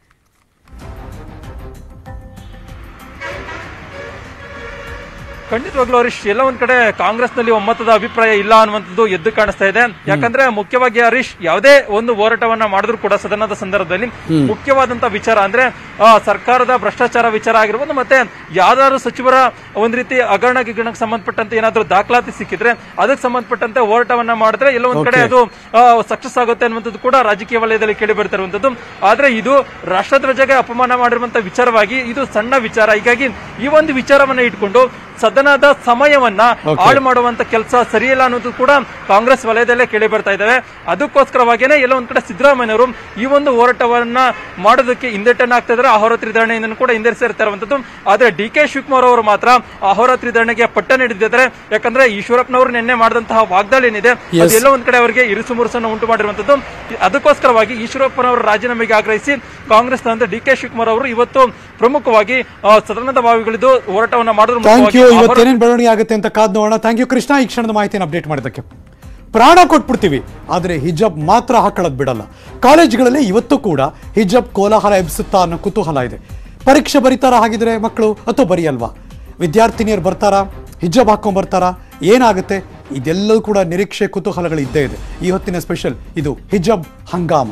[SPEAKER 5] ಖಂಡಿತವಾಗ್ಲೂ ಹರೀಶ್ ಎಲ್ಲ ಒಂದ್ ಕಡೆ ಕಾಂಗ್ರೆಸ್ನಲ್ಲಿ ಒಮ್ಮತದ ಅಭಿಪ್ರಾಯ ಇಲ್ಲ ಅನ್ನುವಂಥದ್ದು ಎದ್ದು ಕಾಣಿಸ್ತಾ ಇದೆ ಯಾಕಂದ್ರೆ ಮುಖ್ಯವಾಗಿ ಹರೀಶ್ ಯಾವುದೇ ಒಂದು ಹೋರಾಟವನ್ನ ಮಾಡಿದ್ರು ಕೂಡ ಸದನದ ಸಂದರ್ಭದಲ್ಲಿ ಮುಖ್ಯವಾದಂತ ವಿಚಾರ ಅಂದ್ರೆ ಆ, ಸರ್ಕಾರದ ಭ್ರಷ್ಟಾಚಾರ ವಿಚಾರ ಆಗಿರ್ಬೋದು ಮತ್ತೆ ಯಾವ್ದಾದ್ರು ಸಚಿವರ ಒಂದ್ ರೀತಿ ಹಗರಣ ಗಿಗರಣಕ್ಕೆ ಸಂಬಂಧಪಟ್ಟಂತೆ ಏನಾದ್ರೂ ದಾಖಲಾತಿ ಸಿಕ್ಕಿದ್ರೆ ಅದಕ್ಕೆ ಸಂಬಂಧಪಟ್ಟಂತೆ ಹೋರಾಟವನ್ನ ಮಾಡಿದ್ರೆ ಎಲ್ಲ ಒಂದ್ ಕಡೆ
[SPEAKER 1] Okay.
[SPEAKER 5] ಅದು ಸಕ್ಸಸ್ ಆಗುತ್ತೆ ಅನ್ನುವಂಥದ್ದು ಕೂಡ ರಾಜಕೀಯ ವಲಯದಲ್ಲಿ ಕೇಳಿ ಬರ್ತಾ ಇರುವಂತದ್ದು ಆದ್ರೆ ಇದು ರಾಷ್ಟ್ರಧ್ವಜಗೆ ಅಪಮಾನ ಮಾಡಿರುವಂತ ವಿಚಾರವಾಗಿ ಇದು ಸಣ್ಣ ವಿಚಾರ ಹೀಗಾಗಿ ಈ ಒಂದು ವಿಚಾರವನ್ನ ಇಟ್ಕೊಂಡು ಸದನ ಸದನದ ಸಮಯವನ್ನ
[SPEAKER 1] Okay.
[SPEAKER 5] ಹಾಳು ಮಾಡುವಂತ ಕೆಲಸ ಸರಿಯಿಲ್ಲ ಅನ್ನೋದು ಕೂಡ ಕಾಂಗ್ರೆಸ್ ವಲಯದಲ್ಲೇ ಕೇಳಿ ಬರ್ತಾ ಇದ್ದಾವೆ ಅದಕ್ಕೋಸ್ಕರವಾಗಿಯೇ ಎಲ್ಲ ಒಂದ್ ಕಡೆ ಸಿದ್ದರಾಮಯ್ಯವರು ಈ ಒಂದು ಹೋರಾಟವನ್ನ ಮಾಡೋದಕ್ಕೆ ಹಿಂದೆಟ್ಟನ್ನ ಆಗ್ತಾ ಇದ್ದಾರೆ ಅಹೋರಾತ್ರಿ ಧರಣಿಯನ್ನು ಕೂಡ ಹಿಂದೆರಿಸಿರ್ತಾ ಇರುವಂತದ್ದು ಆದ್ರೆ ಡಿ ಕೆ ಶಿವಕುಮಾರ್ ಅವರು ಮಾತ್ರ ಅಹೋರಾತ್ರಿ ಧರಣಿಗೆ ಪಟ್ಟ ನೀಡಿದ್ದಾರೆ ಯಾಕಂದ್ರೆ ಈಶ್ವರಪ್ಪನವರು ನಿನ್ನೆ ಮಾಡಿದಂತಹ ವಾಗ್ದಾಳಿ ಏನಿದೆ
[SPEAKER 1] Yes.
[SPEAKER 5] ಅದೆಲ್ಲ ಒಂದ್ ಕಡೆ ಅವರಿಗೆ ಇರುಸು ಮುರುಸನ್ನು ಉಂಟು ಮಾಡಿರುವಂತದ್ದು ಅದಕ್ಕೋಸ್ಕರವಾಗಿ ಈಶ್ವರಪ್ಪನವರ ರಾಜೀನಾಮೆಗೆ ಆಗ್ರಹಿಸಿ ಕಾಂಗ್ರೆಸ್ನ ಡಿ ಕೆ ಶಿವಕುಮಾರ್ ಅವರು ಇವತ್ತು ಪ್ರಮುಖವಾಗಿ ಆ, ಸದನದ ಬಾವಿಗಳಿದ್ದು ಹೋರಾಟವನ್ನ ಮಾಡೋದ್ರ
[SPEAKER 1] ಥ್ಯಾಂಕ್
[SPEAKER 5] ಮೂಲಕವಾಗಿ
[SPEAKER 1] ಯು
[SPEAKER 5] ಅಹೋರಾತ್ರಿ
[SPEAKER 1] ಇವತ್ತೇನೇನು ಬೆಳವಣಿಗೆ ಆಗುತ್ತೆ ಅಂತ ಕಾದ್ ನೋಡೋಣ ಥ್ಯಾಂಕ್ ಯು ಕೃಷ್ಣ ಈ ಕ್ಷಣದ ಮಾಹಿತಿಯನ್ನು ಅಪ್ಡೇಟ್ ಮಾಡಿದ್ದಕ್ಕೆ ಪ್ರಾಣ ಕೊಟ್ಬಿಡ್ತೀವಿ ಆದರೆ ಹಿಜಾಬ್ ಮಾತ್ರ ಹಾಕೊಳ್ಳೋದು ಬಿಡಲ್ಲ ಕಾಲೇಜ್ಗಳಲ್ಲಿ ಇವತ್ತು ಕೂಡ ಹಿಜಾಬ್ ಕೋಲಾಹಲ ಎಬ್ಸುತ್ತಾ ಅನ್ನೋ ಕುತೂಹಲ ಇದೆ ಪರೀಕ್ಷೆ ಬರೀತಾರ ಹಾಗಿದ್ರೆ ಮಕ್ಕಳು ಅಥವಾ ಬರೆಯಲ್ವಾ ವಿದ್ಯಾರ್ಥಿನಿಯರು ಬರ್ತಾರಾ ಹಿಜಾಬ್ ಹಾಕೊಂಡ್ ಬರ್ತಾರಾ ಏನಾಗುತ್ತೆ ಇದೆಲ್ಲವೂ ಕೂಡ ನಿರೀಕ್ಷೆ ಕುತೂಹಲಗಳು ಇದ್ದೇ ಇದೆ ಈ ಹೊತ್ತಿನ ಸ್ಪೆಷಲ್ ಇದು ಹಿಜಾಬ್ ಹಂಗಾಮ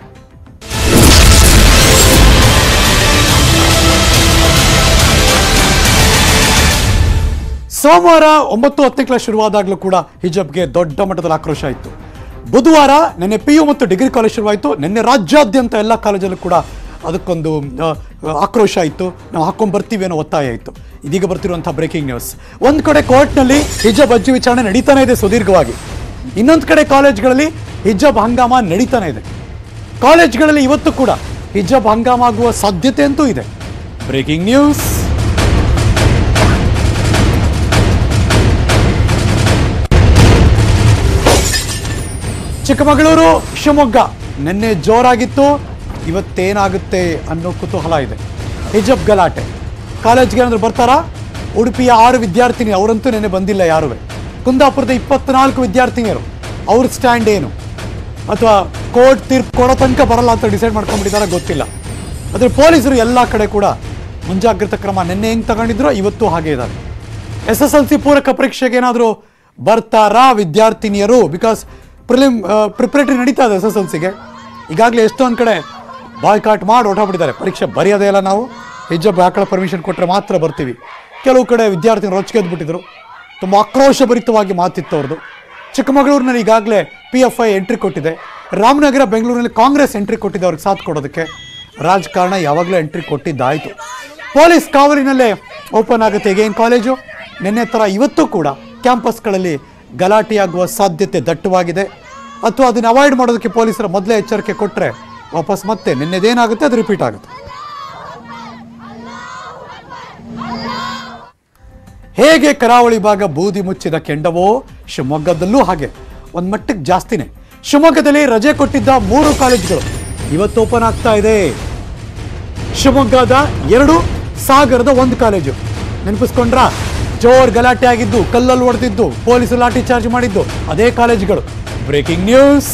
[SPEAKER 1] ಸೋಮವಾರ ಒಂಬತ್ತು ಹತ್ತನೇ ಕ್ಲಾಸ್ ಶುರುವಾದಾಗಲೂ ಕೂಡ ಹಿಜಾಬ್ಗೆ ದೊಡ್ಡ ಮಟ್ಟದಲ್ಲಿ ಆಕ್ರೋಶ ಇತ್ತು ಬುಧವಾರ ನಿನ್ನೆ ಪಿ ಯು ಮತ್ತು ಡಿಗ್ರಿ ಕಾಲೇಜ್ ಶುರುವಾಯಿತು ನಿನ್ನೆ ರಾಜ್ಯಾದ್ಯಂತ ಎಲ್ಲ ಕಾಲೇಜಲ್ಲೂ ಕೂಡ ಅದಕ್ಕೊಂದು ಆ, ಆಕ್ರೋಶ ಇತ್ತು ನಾವು ಹಾಕೊಂಡು ಬರ್ತೀವಿ ಅನ್ನೋ ಒತ್ತಾಯ ಇತ್ತು ಇದೀಗ ಬರ್ತಿರುವಂಥ ಬ್ರೇಕಿಂಗ್ ನ್ಯೂಸ್ ಒಂದು ಕಡೆ ಕೋರ್ಟ್ನಲ್ಲಿ ಹಿಜಾಬ್ ಅರ್ಜಿ ವಿಚಾರಣೆ ನಡೀತಾನೆ ಇದೆ ಸುದೀರ್ಘವಾಗಿ ಇನ್ನೊಂದು ಕಡೆ ಕಾಲೇಜ್ಗಳಲ್ಲಿ ಹಿಜಾಬ್ ಹಂಗಾಮ ನಡೀತಾನೆ ಇದೆ ಕಾಲೇಜ್ಗಳಲ್ಲಿ ಇವತ್ತು ಕೂಡ ಹಿಜಾಬ್ ಹಂಗಾಮ ಆಗುವ ಸಾಧ್ಯತೆ ಅಂತೂ ಇದೆ ಬ್ರೇಕಿಂಗ್ ನ್ಯೂಸ್ ಚಿಕ್ಕಮಗಳೂರು ಶಿವಮೊಗ್ಗ ನಿನ್ನೆ ಜೋರಾಗಿತ್ತು ಇವತ್ತೇನಾಗುತ್ತೆ ಅನ್ನೋ ಕುತೂಹಲ ಇದೆ ಹಿಜಬ್ ಗಲಾಟೆ ಕಾಲೇಜ್ಗೆ ಏನಾದ್ರು ಬರ್ತಾರಾ ಉಡುಪಿಯ ಆರು ವಿದ್ಯಾರ್ಥಿನಿ ಅವರಂತೂ ನೆನ್ನೆ ಬಂದಿಲ್ಲ ಯಾರೂ ಕುಂದಾಪುರದ ಇಪ್ಪತ್ನಾಲ್ಕು ವಿದ್ಯಾರ್ಥಿನಿಯರು ಅವ್ರ ಸ್ಟ್ಯಾಂಡ್ ಏನು ಅಥವಾ ಕೋರ್ಟ್ ತೀರ್ಪು ಕೊಡೋ ತನಕ ಬರಲ್ಲ ಅಂತ ಡಿಸೈಡ್ ಮಾಡ್ಕೊಂಡ್ಬಿಟ್ಟಿದ್ದಾರೆ ಗೊತ್ತಿಲ್ಲ ಆದರೆ ಪೊಲೀಸರು ಎಲ್ಲ ಕಡೆ ಕೂಡ ಮುಂಜಾಗ್ರತಾ ಕ್ರಮ ನಿನ್ನೆ ಹೆಂಗೆ ತಗೊಂಡಿದ್ರು ಇವತ್ತು ಹಾಗೆ ಇದ್ದಾರೆ ಎಸ್ ಎಸ್ ಎಲ್ ಸಿ ಪೂರಕ ಪರೀಕ್ಷೆಗೆ ಏನಾದರೂ ಬರ್ತಾರಾ ವಿದ್ಯಾರ್ಥಿನಿಯರು ಬಿಕಾಸ್ ಪ್ರಿಲಿಮ್ ಪ್ರಿಪ್ರೇಟರಿ ನಡೀತಾ ಇದೆ ಎಸ್ ಎಸ್ ಎಲ್ ಸಿಗೆ ಈಗಾಗಲೇ ಎಷ್ಟೊಂದು ಕಡೆ ಬಾಯ್ಕಾಟ್ ಮಾಡಿ ಹೊರಟೋಗ್ಬಿಟ್ಟಿದ್ದಾರೆ ಪರೀಕ್ಷೆ ಬರೆಯೋದೇ ಇಲ್ಲ ನಾವು ಹಿಜಬ್ ಹಾಕೊಳ್ಳೋ ಪರ್ಮಿಷನ್ ಕೊಟ್ಟರೆ ಮಾತ್ರ ಬರ್ತೀವಿ ಕೆಲವು ಕಡೆ ವಿದ್ಯಾರ್ಥಿಗಳು ರೊಚ್ಚಿಗೆದ್ಬಿಟ್ಟಿದ್ರು ತುಂಬ ಆಕ್ರೋಶಭರಿತವಾಗಿ ಮಾತಿತ್ತು ಅವ್ರದ್ದು ಚಿಕ್ಕಮಗಳೂರಿನಲ್ಲಿ ಈಗಾಗಲೇ ಪಿ ಎಫ್ ಐ ಎಂಟ್ರಿ ಕೊಟ್ಟಿದೆ ರಾಮನಗರ ಬೆಂಗಳೂರಿನಲ್ಲಿ ಕಾಂಗ್ರೆಸ್ ಎಂಟ್ರಿ ಕೊಟ್ಟಿದೆ ಅವ್ರಿಗೆ ಸಾಥ್ ಕೊಡೋದಕ್ಕೆ ರಾಜಕಾರಣ ಯಾವಾಗಲೂ ಎಂಟ್ರಿ ಕೊಟ್ಟಿದ್ದಾಯಿತು ಪೊಲೀಸ್ ಕಾವಲಿನಲ್ಲೇ ಓಪನ್ ಆಗುತ್ತೆ ಈಗೇನು ಕಾಲೇಜು ನಿನ್ನೆ ಥರ ಇವತ್ತು ಕೂಡ ಕ್ಯಾಂಪಸ್ಗಳಲ್ಲಿ ಗಲಾಟೆಯಾಗುವ ಸಾಧ್ಯತೆ ದಟ್ಟವಾಗಿದೆ ಅಥವಾ ಅದನ್ನು ಅವಾಯ್ಡ್ ಮಾಡೋದಕ್ಕೆ ಪೊಲೀಸರ ಮೊದಲೇ ಎಚ್ಚರಿಕೆ ಕೊಟ್ಟರೆ ವಾಪಸ್ ಮತ್ತೆ ನಿನ್ನೆದೇನಾಗುತ್ತೆ ಅದು ರಿಪೀಟ್ ಆಗುತ್ತೆ ಹೇಗೆ ಕರಾವಳಿ ಭಾಗ ಬೂದಿ ಮುಚ್ಚಿದ ಕೆಂಡವೋ ಶಿವಮೊಗ್ಗದಲ್ಲೂ ಹಾಗೆ ಒಂದು ಮಟ್ಟಿಗೆ ಜಾಸ್ತಿನೇ ಶಿವಮೊಗ್ಗದಲ್ಲಿ ರಜೆ ಕೊಟ್ಟಿದ್ದ ಮೂರು ಕಾಲೇಜುಗಳು ಇವತ್ತು ಓಪನ್ ಆಗ್ತಾ ಇದೆ ಶಿವಮೊಗ್ಗದ ಎರಡು ಸಾಗರದ ಒಂದು ಕಾಲೇಜು ನೆನಪಿಸ್ಕೊಂಡ್ರಾ ಜೋರ್ ಗಲಾಟೆ ಆಗಿದ್ದು ಕಲ್ಲಲ್ಲಿ ಹೊಡೆದಿದ್ದು ಪೊಲೀಸರು ಲಾಠಿ ಚಾರ್ಜ್ ಮಾಡಿದ್ದು ಅದೇ ಕಾಲೇಜುಗಳು ಬ್ರೇಕಿಂಗ್ ನ್ಯೂಸ್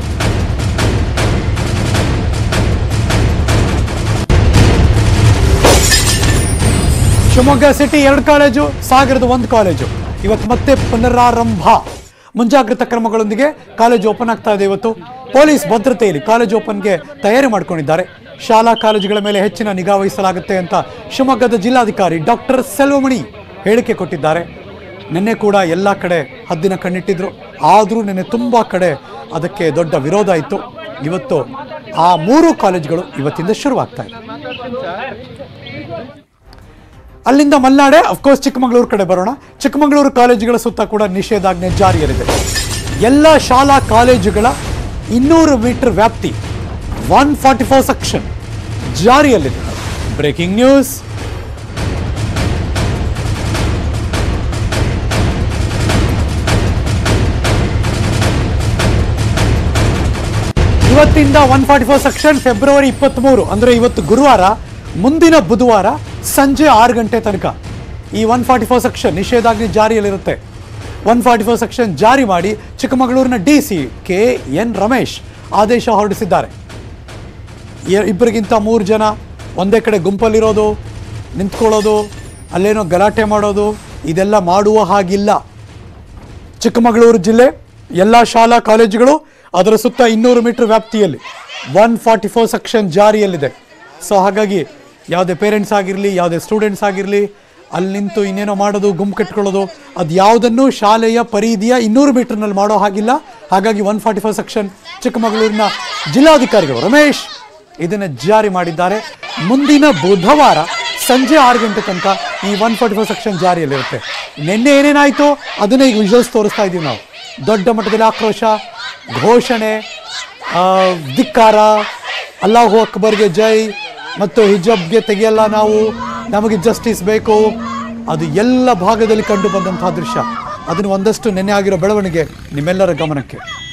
[SPEAKER 1] ಶಿವಮೊಗ್ಗ ಸಿಟಿ ಎರಡು ಕಾಲೇಜು ಸಾಗರದ ಒಂದು ಕಾಲೇಜು ಇವತ್ತು ಮತ್ತೆ ಪುನರಾರಂಭ ಮುಂಜಾಗ್ರತಾ ಕ್ರಮಗಳೊಂದಿಗೆ ಕಾಲೇಜು ಓಪನ್ ಆಗ್ತಾ ಇದೆ ಇವತ್ತು ಪೊಲೀಸ್ ಭದ್ರತೆಯಲ್ಲಿ ಕಾಲೇಜು ಓಪನ್ಗೆ ತಯಾರಿ ಮಾಡ್ಕೊಂಡಿದ್ದಾರೆ ಶಾಲಾ ಕಾಲೇಜುಗಳ ಮೇಲೆ ಹೆಚ್ಚಿನ ನಿಗಾ ವಹಿಸಲಾಗುತ್ತೆ ಅಂತ ಶಿವಮೊಗ್ಗದ ಜಿಲ್ಲಾಧಿಕಾರಿ ಡಾಕ್ಟರ್ ಸೆಲ್ವಮಣಿ ಹೇಳಿಕೆ ಕೊಟ್ಟಿದ್ದಾರೆ ನಿನ್ನೆ ಕೂಡ ಎಲ್ಲ ಕಡೆ ಹದ್ದಿನ ಕಣ್ಣಿಟ್ಟಿದ್ರು ಆದರೂ ನಿನ್ನೆ ತುಂಬ ಕಡೆ ಅದಕ್ಕೆ ದೊಡ್ಡ ವಿರೋಧ ಇತ್ತು ಇವತ್ತು ಆ ಮೂರು ಕಾಲೇಜುಗಳು ಇವತ್ತಿಂದ ಶುರುವಾಗ್ತಾ ಇದೆ ಅಲ್ಲಿಂದ ಮಲ್ನಾಡೆ ಅಫ್ಕೋರ್ಸ್ ಚಿಕ್ಕಮಗಳೂರು ಕಡೆ ಬರೋಣ ಚಿಕ್ಕಮಗಳೂರು ಕಾಲೇಜುಗಳ ಸುತ್ತ ಕೂಡ ನಿಷೇಧಾಜ್ಞೆ ಜಾರಿಯಲ್ಲಿದೆ ಎಲ್ಲ ಶಾಲಾ ಕಾಲೇಜುಗಳ ಇನ್ನೂರು ಮೀಟರ್ ವ್ಯಾಪ್ತಿ ಒನ್ ಫಾರ್ಟಿ ಫೋರ್ ಸೆಕ್ಷನ್ ಜಾರಿಯಲ್ಲಿದೆ ಬ್ರೇಕಿಂಗ್ ನ್ಯೂಸ್ ಇವತ್ತಿಂದ one forty four section February ಇಪ್ಪತ್ತ್ಮೂರು ಅಂದರೆ ಇವತ್ತು ಗುರುವಾರ ಮುಂದಿನ ಬುಧವಾರ ಸಂಜೆ ಆರು ಗಂಟೆ ತನಕ ಈ ಒನ್ ಫಾರ್ಟಿ ಫೋರ್ ಸೆಕ್ಷನ್ ನಿಷೇಧಾಜ್ಞೆ ಜಾರಿಯಲ್ಲಿರುತ್ತೆ ಒನ್ ಫಾರ್ಟಿ ಫೋರ್ ಸೆಕ್ಷನ್ ಜಾರಿ ಮಾಡಿ ಚಿಕ್ಕಮಗಳೂರಿನ D C K N Ramesh ಆದೇಶ ಹೊರಡಿಸಿದ್ದಾರೆ ಎ- ಇಬ್ಬರಿಗಿಂತ ಮೂರು ಜನ ಒಂದೇ ಕಡೆ ಗುಂಪಲ್ಲಿರೋದು ನಿಂತ್ಕೊಳ್ಳೋದು ಅಲ್ಲೇನೋ ಗಲಾಟೆ ಮಾಡೋದು ಇದೆಲ್ಲ ಮಾಡುವ ಹಾಗಿಲ್ಲ ಚಿಕ್ಕಮಗಳೂರು ಜಿಲ್ಲೆ ಎಲ್ಲ ಶಾಲಾ ಕಾಲೇಜುಗಳು ಅದರ ಸುತ್ತ ಇನ್ನೂರು ಮೀಟರ್ ವ್ಯಾಪ್ತಿಯಲ್ಲಿ ಒನ್ ಫಾರ್ಟಿ ಫೋರ್ ಸೆಕ್ಷನ್ ಜಾರಿಯಲ್ಲಿದೆ ಸೊ ಹಾಗಾಗಿ ಯಾವುದೇ ಪೇರೆಂಟ್ಸ್ ಆಗಿರಲಿ ಯಾವುದೇ ಸ್ಟೂಡೆಂಟ್ಸ್ ಆಗಿರಲಿ ಅಲ್ಲಿ ನಿಂತು ಇನ್ನೇನೋ ಮಾಡೋದು ಗುಂಪು ಕಟ್ಕೊಳ್ಳೋದು ಅದು ಯಾವುದನ್ನು ಶಾಲೆಯ ಪರಿಧಿಯ ಇನ್ನೂರು ಮೀಟರ್ನಲ್ಲಿ ಮಾಡೋ ಹಾಗಿಲ್ಲ ಹಾಗಾಗಿ ಒನ್ ಫಾರ್ಟಿ ಫೋರ್ ಸೆಕ್ಷನ್ ಚಿಕ್ಕಮಗಳೂರಿನ ಜಿಲ್ಲಾಧಿಕಾರಿಗಳು ರಮೇಶ್ ಇದನ್ನು ಜಾರಿ ಮಾಡಿದ್ದಾರೆ ಮುಂದಿನ ಬುಧವಾರ ಸಂಜೆ ಆರು ಗಂಟೆ ತನಕ ಈ ಒನ್ ಫಾರ್ಟಿ ಫೋರ್ ಸೆಕ್ಷನ್ ಜಾರಿಯಲ್ಲಿರುತ್ತೆ ನಿನ್ನೆ ಏನೇನಾಯಿತು ಅದನ್ನೇ ಈಗ ವಿಜುವಲ್ಸ್ ತೋರಿಸ್ತಾ ಇದ್ದೀವಿ ನಾವು ದೊಡ್ಡ ಮಟ್ಟದಲ್ಲಿ ಆಕ್ರೋಶ ಘೋಷಣೆ ಆ, ಧಿಕ್ಕಾರ ಅಲ್ಲಾಹು ಅಕ್ಬರ್ಗೆ ಜೈ ಮತ್ತು ಹಿಜಬ್ಗೆ ತೆಗೆಯಲ್ಲ ನಾವು ನಮಗೆ ಜಸ್ಟಿಸ್ ಬೇಕು ಅದು ಎಲ್ಲ ಭಾಗದಲ್ಲಿ ಕಂಡು ಬಂದಂತಹ ದೃಶ್ಯ ಅದನ್ನು ಒಂದಷ್ಟು ನೆನೆ ಆಗಿರೋ ಬೆಳವಣಿಗೆ ನಿಮ್ಮೆಲ್ಲರ ಗಮನಕ್ಕೆ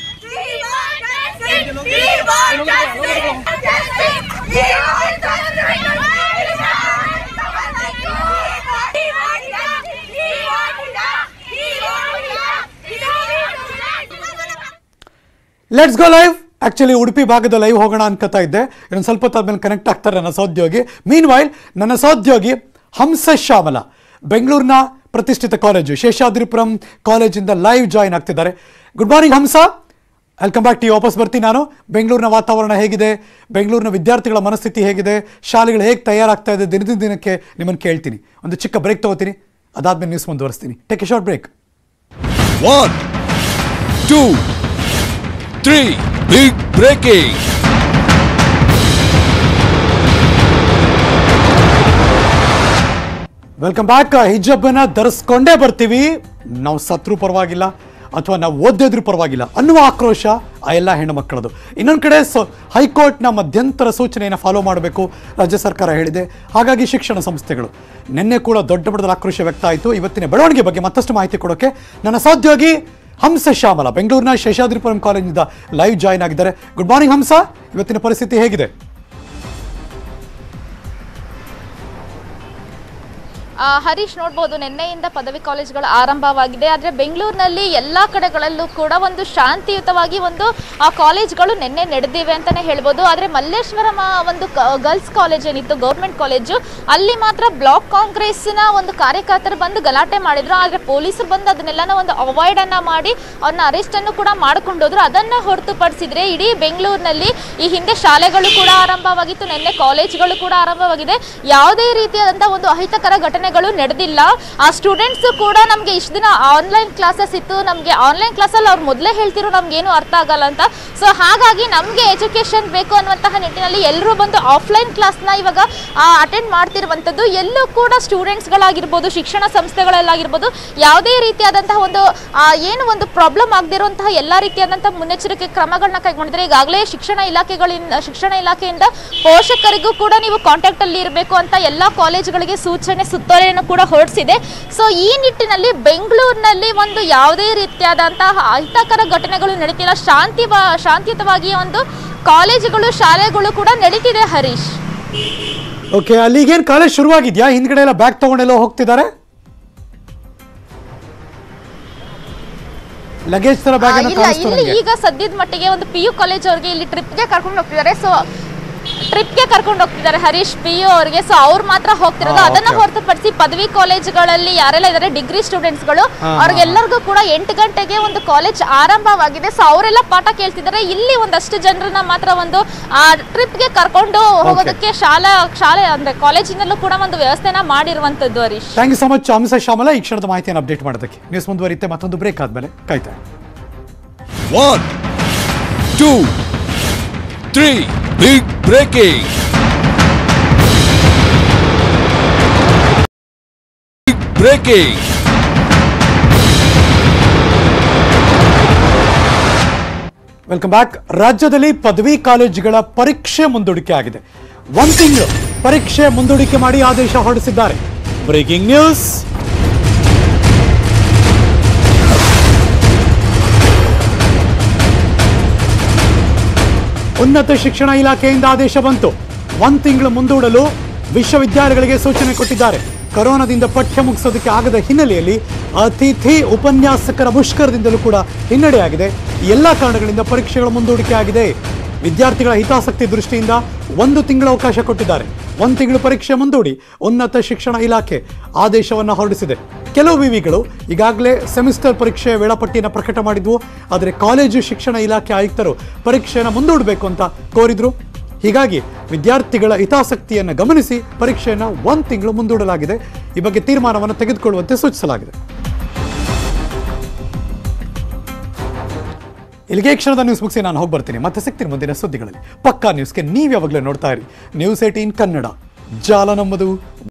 [SPEAKER 1] let's go live actually Udupi ಭಾಗದ ಲೈವ್ ಹೋಗೋಣ ಅನ್ಕೋತಾ ಇದ್ದೆ ಇನ್ನೊಂದು ಸ್ವಲ್ಪ ಹೊತ್ತಾದ್ಮೇಲೆ ಕನೆಕ್ಟ್ ಆಗ್ತಾರೆ ನನ್ನ ಸಹೋದ್ಯೋಗಿ ಮೀನ್ ವೈಲ್ ನನ್ನ ಸಹೋದ್ಯೋಗಿ ಹಂಸ ಶ್ಯಾಮಲ ಬೆಂಗಳೂರಿನ ಪ್ರತಿಷ್ಠಿತ ಕಾಲೇಜು ಶೇಷಾದ್ರಿಪುರಂ ಕಾಲೇಜಿಂದ ಲೈವ್ ಜಾಯಿನ್ ಆಗ್ತಿದ್ದಾರೆ good morning Hamsa welcome back ಟಿ ವಾಪಸ್ ಬರ್ತೀನಿ ನಾನು ಬೆಂಗಳೂರಿನ ವಾತಾವರಣ ಹೇಗಿದೆ ಬೆಂಗಳೂರಿನ ವಿದ್ಯಾರ್ಥಿಗಳ ಮನಸ್ಥಿತಿ ಹೇಗಿದೆ ಶಾಲೆಗಳು ಹೇಗೆ ತಯಾರಾಗ್ತಾ ಇದೆ ದಿನದಿಂದ ದಿನಕ್ಕೆ ನಿಮ್ಮನ್ನು ಕೇಳ್ತೀನಿ ಒಂದು ಚಿಕ್ಕ ಬ್ರೇಕ್ ತಗೋತೀನಿ ಅದಾದ್ಮೇಲೆ ನ್ಯೂಸ್ ಮುಂದುವರಿಸ್ತೀನಿ take a short break
[SPEAKER 6] One, two, three, big breaking.
[SPEAKER 1] Welcome back ಹಿಜಬ್ಬನ್ನ ಧರಿಸ್ಕೊಂಡೇ ಬರ್ತೀವಿ ನಾವು ಸತ್ರು ಪರವಾಗಿಲ್ಲ ಅಥವಾ ನಾವು ಓದಿದ್ರು ಪರವಾಗಿಲ್ಲ ಅನ್ನುವ ಆಕ್ರೋಶ ಆ ಎಲ್ಲ ಹೆಣ್ಣು ಮಕ್ಕಳದು ಇನ್ನೊಂದು ಕಡೆ ಸೊ ಹೈಕೋರ್ಟ್ನ ಮಧ್ಯಂತರ ಸೂಚನೆಯನ್ನು ಫಾಲೋ ಮಾಡಬೇಕು ರಾಜ್ಯ ಸರ್ಕಾರ ಹೇಳಿದೆ ಹಾಗಾಗಿ ಶಿಕ್ಷಣ ಸಂಸ್ಥೆಗಳು ನಿನ್ನೆ ಕೂಡ ದೊಡ್ಡ ಮಟ್ಟದ ಆಕ್ರೋಶ ವ್ಯಕ್ತ ಆಯಿತು ಇವತ್ತಿನ ಬೆಳವಣಿಗೆ ಬಗ್ಗೆ ಮತ್ತಷ್ಟು ಮಾಹಿತಿ ಕೊಡೋಕೆ ನನ್ನ ಸಹೋದ್ಯೋಗಿ ಹಂಸ ಶ್ಯಾಮಲ ಬೆಂಗಳೂರಿನ ಶೇಷಾದ್ರಿಪುರಂ ಕಾಲೇಜಿಂದ ಲೈವ್ ಜಾಯಿನ್ ಆಗಿದ್ದಾರೆ ಗುಡ್ ಮಾರ್ನಿಂಗ್ ಹಂಸ ಇವತ್ತಿನ ಪರಿಸ್ಥಿತಿ ಹೇಗಿದೆ
[SPEAKER 7] ಆ, ಹರೀಶ್ ನೋಡ್ಬೋದು ನಿನ್ನೆಯಿಂದ ಪದವಿ ಕಾಲೇಜ್ಗಳು ಆರಂಭವಾಗಿದೆ ಆದರೆ ಬೆಂಗಳೂರಿನಲ್ಲಿ ಎಲ್ಲ ಕಡೆಗಳಲ್ಲೂ ಕೂಡ ಒಂದು ಶಾಂತಿಯುತವಾಗಿ ಒಂದು ಆ ಕಾಲೇಜ್ಗಳು ನಿನ್ನೆ ನಡೆದಿವೆ ಅಂತಲೇ ಹೇಳ್ಬೋದು ಆದರೆ ಮಲ್ಲೇಶ್ವರಂ ಆ, ಒಂದು ಗರ್ಲ್ಸ್ ಕಾಲೇಜ್ ಏನಿತ್ತು ಗೌರ್ಮೆಂಟ್ ಕಾಲೇಜು ಅಲ್ಲಿ ಮಾತ್ರ ಬ್ಲಾಕ್ ಕಾಂಗ್ರೆಸ್ನ ಒಂದು ಕಾರ್ಯಕರ್ತರು ಬಂದು ಗಲಾಟೆ ಮಾಡಿದ್ರು ಆದರೆ ಪೊಲೀಸರು ಬಂದು ಅದನ್ನೆಲ್ಲನ ಒಂದು ಅವಾಯ್ಡ್ ಅನ್ನ ಮಾಡಿ ಅವ್ರನ್ನ ಅರೆಸ್ಟ್ ಅನ್ನು ಕೂಡ ಮಾಡ್ಕೊಂಡೋದ್ರು ಅದನ್ನ ಹೊರತುಪಡಿಸಿದ್ರೆ ಇಡೀ ಬೆಂಗಳೂರಿನಲ್ಲಿ ಈ ಹಿಂದೆ ಶಾಲೆಗಳು ಕೂಡ ಆರಂಭವಾಗಿತ್ತು ನಿನ್ನೆ ಕಾಲೇಜ್ಗಳು ಕೂಡ ಆರಂಭವಾಗಿದೆ ಯಾವುದೇ ರೀತಿಯಾದಂತಹ ಒಂದು ಅಹಿತಕರ ಘಟನೆಗಳು ನಡೆದಿಲ್ಲ ಆ ಸ್ಟೂಡೆಂಟ್ಸ್ ಕೂಡ ನಮಗೆ ಇಷ್ಟು ದಿನ ಆನ್ಲೈನ್ ಕ್ಲಾಸಸ್ ಇತ್ತು ನಮಗೆ ಆನ್ಲೈನ್ ಕ್ಲಾಸಲ್ಲಿ ಅವ್ರು ಮೊದಲೇ ಹೇಳ್ತಿರೋ ನಮ್ಗೆ ಏನು ಅರ್ಥ ಆಗಲ್ಲ ಅಂತ ಸೊ ಹಾಗಾಗಿ ನಮಗೆ ಎಜುಕೇಶನ್ ಬೇಕು ಅನ್ನುವಂತಹ ನಿಟ್ಟಿನಲ್ಲಿ ಎಲ್ಲರೂ ಬಂದು ಆಫ್ಲೈನ್ ಕ್ಲಾಸ್ನ ಇವಾಗ ಅಟೆಂಡ್ ಮಾಡ್ತಿರುವಂಥದ್ದು ಎಲ್ಲೂ ಕೂಡ ಸ್ಟೂಡೆಂಟ್ಸ್ಗಳಾಗಿರ್ಬೋದು ಶಿಕ್ಷಣ ಸಂಸ್ಥೆಗಳಲ್ಲಾಗಿರ್ಬೋದು ಯಾವುದೇ ರೀತಿಯಾದಂತಹ ಒಂದು ಆ, ಏನು ಒಂದು ಪ್ರಾಬ್ಲಮ್ ಆಗದಿರುವಂತಹ ಎಲ್ಲ ರೀತಿಯಾದಂತಹ ಮುನ್ನೆಚ್ಚರಿಕೆ ಕ್ರಮಗಳನ್ನ ಕೈಗೊಂಡಿದ್ರೆ ಈಗಾಗಲೇ ಶಿಕ್ಷಣ ಇಲಾಖೆಗಳಿಂದ ಶಿಕ್ಷಣ ಇಲಾಖೆಯಿಂದ ಪೋಷಕರಿಗೂ ಕೂಡ ನೀವು ಕಾಂಟ್ಯಾಕ್ಟ್ ಅಲ್ಲಿ ಇರಬೇಕು ಅಂತ ಎಲ್ಲ ಕಾಲೇಜುಗಳಿಗೆ ಸೂಚನೆ ಸುತ್ತೋಲೆಯನ್ನು ಕೂಡ ಹೊರಡಿಸಿದೆ ಸೊ ಈ ನಿಟ್ಟಿನಲ್ಲಿ ಬೆಂಗಳೂರಿನಲ್ಲಿ ಒಂದು ಯಾವುದೇ ರೀತಿಯಾದಂತಹ ಅಹಿತಕರ ಘಟನೆಗಳು ನಡೀತಿಲ್ಲ ಶಾಂತಿ ಶಾಂತಿಯುತವಾಗಿ ಒಂದು ಕಾಲೇಜುಗಳು ಶಾಲೆಗಳು ಕೂಡ ನಡೀತಿದೆ ಹರೀಶ್
[SPEAKER 1] ಓಕೆ ಅಲ್ಲಿಗೇನು ಕಾಲೇಜ್ ಶುರುವಾಗಿದ್ಯಾ ಹಿಂದ್ಗಡೆ ಎಲ್ಲ ಬ್ಯಾಗ್ ತಗೊಂಡೆಲ್ಲ ಹೋಗ್ತಿದ್ದಾರೆ ಲಗೇಜ್ ತರ
[SPEAKER 7] ಆ,
[SPEAKER 1] ಬ್ಯಾಗ್ ಅನ್ನ
[SPEAKER 7] ಇಲ್ಲ
[SPEAKER 1] ಕಾಣಿಸ್ತು
[SPEAKER 7] ಇಲ್ಲಿ
[SPEAKER 1] ನನಗೆ
[SPEAKER 7] ಈಗ ಸದ್ಯದ ಮಟ್ಟಿಗೆ ಒಂದು ಪಿ ಯು ಕಾಲೇಜ್ ಅವ್ರಿಗೆ ಇಲ್ಲಿ ಟ್ರಿಪ್ಗೆ ಕರ್ಕೊಂಡು ಹೋಗ್ತಿದ್ದಾರೆ ಸೊ ಟ್ರಿಪ್ಗೆ ಕರ್ಕೊಂಡು ಹೋಗ್ತಿದ್ದಾರೆ ಹರೀಶ್ ಪಿ ಯು ಅವ್ರಿಗೆ ಸೊ ಅವ್ರು ಮಾತ್ರ ಹೋಗ್ತಿರೋದು
[SPEAKER 1] ಹಾ,
[SPEAKER 7] ಅದನ್ನ
[SPEAKER 1] okay.
[SPEAKER 7] ಹೊರತುಪಡಿಸಿ ಪದವಿ ಕಾಲೇಜ್ಗಳಲ್ಲಿ ಯಾರೆಲ್ಲ ಇದ್ದಾರೆ ಡಿಗ್ರಿ ಸ್ಟೂಡೆಂಟ್ಸ್ಗಳು
[SPEAKER 1] ಹಾ,
[SPEAKER 7] ಅವ್ರಿಗೆಲ್ಲರಿಗೂ ಕೂಡ ಎಂಟು ಗಂಟೆಗೆ ಒಂದು ಕಾಲೇಜ್ ಆರಂಭವಾಗಿದೆ ಸೊ ಅವರೆಲ್ಲ ಪಾಠ ಕೇಳ್ತಿದ್ದಾರೆ ಇಲ್ಲಿ ಒಂದಷ್ಟು ಜನರನ್ನ ಮಾತ್ರ ಒಂದು ಆ ಟ್ರಿಪ್ಗೆ ಕರ್ಕೊಂಡು ಹೋಗೋದಕ್ಕೆ ಶಾಲಾ ಶಾಲೆ ಅಂದ್ರೆ ಕಾಲೇಜಿನಲ್ಲೂ ಕೂಡ ಒಂದು ವ್ಯವಸ್ಥೆನ ಮಾಡಿರುವಂತದ್ದು Harish
[SPEAKER 1] thank you so much Hamsa Shyamala ಈ ಕ್ಷಣದ ಮಾಹಿತಿಯನ್ನು ಅಪ್ಡೇಟ್ ಮಾಡೋದಕ್ಕೆ ನ್ಯೂಸ್ ಮುಂದುವರಿಯುತ್ತೆ ಮತ್ತೊಂದು ಬ್ರೇಕ್ ಆದ್ಮೇಲೆ ಕಾಯ್ತಾ ಇರಿ.
[SPEAKER 6] One, two, three, big breaking. Big breaking.
[SPEAKER 1] Welcome back ರಾಜ್ಯದಲ್ಲಿ ಪದವಿ ಕಾಲೇಜುಗಳ ಪರೀಕ್ಷೆ ಮುಂದೂಡಿಕೆ ಆಗಿದೆ ಒಂದು ತಿಂಗಳು ಪರೀಕ್ಷೆ ಮುಂದೂಡಿಕೆ ಮಾಡಿ ಆದೇಶ ಹೊರಡಿಸಿದ್ದಾರೆ ಬ್ರೇಕಿಂಗ್ ನ್ಯೂಸ್ ಉನ್ನತ ಶಿಕ್ಷಣ ಇಲಾಖೆಯಿಂದ ಆದೇಶ ಬಂತು ಒಂದು ತಿಂಗಳು ಮುಂದೂಡಲು ವಿಶ್ವವಿದ್ಯಾಲಯಗಳಿಗೆ ಸೂಚನೆ ಕೊಟ್ಟಿದ್ದಾರೆ ಕೊರೋನಾದಿಂದ ಪಠ್ಯ ಮುಗಿಸೋದಕ್ಕೆ ಆಗದ ಹಿನ್ನೆಲೆಯಲ್ಲಿ ಅತಿಥಿ ಉಪನ್ಯಾಸಕರ ಮುಷ್ಕರದಿಂದಲೂ ಕೂಡ ಹಿನ್ನಡೆಯಾಗಿದೆ ಈ ಎಲ್ಲ ಕಾರಣಗಳಿಂದ ಪರೀಕ್ಷೆಗಳ ಮುಂದೂಡಿಕೆ ಆಗಿದೆ ವಿದ್ಯಾರ್ಥಿಗಳ ಹಿತಾಸಕ್ತಿ ದೃಷ್ಟಿಯಿಂದ ಒಂದು ತಿಂಗಳ ಅವಕಾಶ ಕೊಟ್ಟಿದ್ದಾರೆ ಒಂದು ತಿಂಗಳು ಪರೀಕ್ಷೆ ಮುಂದೂಡಿ ಉನ್ನತ ಶಿಕ್ಷಣ ಇಲಾಖೆ ಆದೇಶವನ್ನು ಹೊರಡಿಸಿದೆ ಕೆಲವು ವಿವಿಗಳು ಈಗಾಗಲೇ ಸೆಮಿಸ್ಟರ್ ಪರೀಕ್ಷೆಯ ವೇಳಾಪಟ್ಟಿಯನ್ನು ಪ್ರಕಟ ಮಾಡಿದ್ವು ಆದರೆ ಕಾಲೇಜು ಶಿಕ್ಷಣ ಇಲಾಖೆ ಆಯುಕ್ತರು ಪರೀಕ್ಷೆಯನ್ನು ಮುಂದೂಡಬೇಕು ಅಂತ ಕೋರಿದ್ರು ಹೀಗಾಗಿ ವಿದ್ಯಾರ್ಥಿಗಳ ಹಿತಾಸಕ್ತಿಯನ್ನು ಗಮನಿಸಿ ಪರೀಕ್ಷೆಯನ್ನು ಒಂದು ತಿಂಗಳು ಮುಂದೂಡಲಾಗಿದೆ ಈ ಬಗ್ಗೆ ತೀರ್ಮಾನವನ್ನು ತೆಗೆದುಕೊಳ್ಳುವಂತೆ ಸೂಚಿಸಲಾಗಿದೆ ಇಲ್ಲಿಗೆ ಈ ಕ್ಷಣದ ನ್ಯೂಸ್ ಮುಗಿಸಿ ನಾನು ಹೋಗಿ ಬರ್ತೀನಿ ಮತ್ತೆ ಸಿಗ್ತೀನಿ ಮುಂದಿನ ಸುದ್ದಿಗಳಲ್ಲಿ ಪಕ್ಕಾ ನ್ಯೂಸ್ಗೆ ನೀವು ಯಾವಾಗಲೂ ನೋಡ್ತಾ ಇರಿ ನ್ಯೂಸ್ ಏಟೀನ್ ಕನ್ನಡ ಜಾಲ ನಮ್ಮದು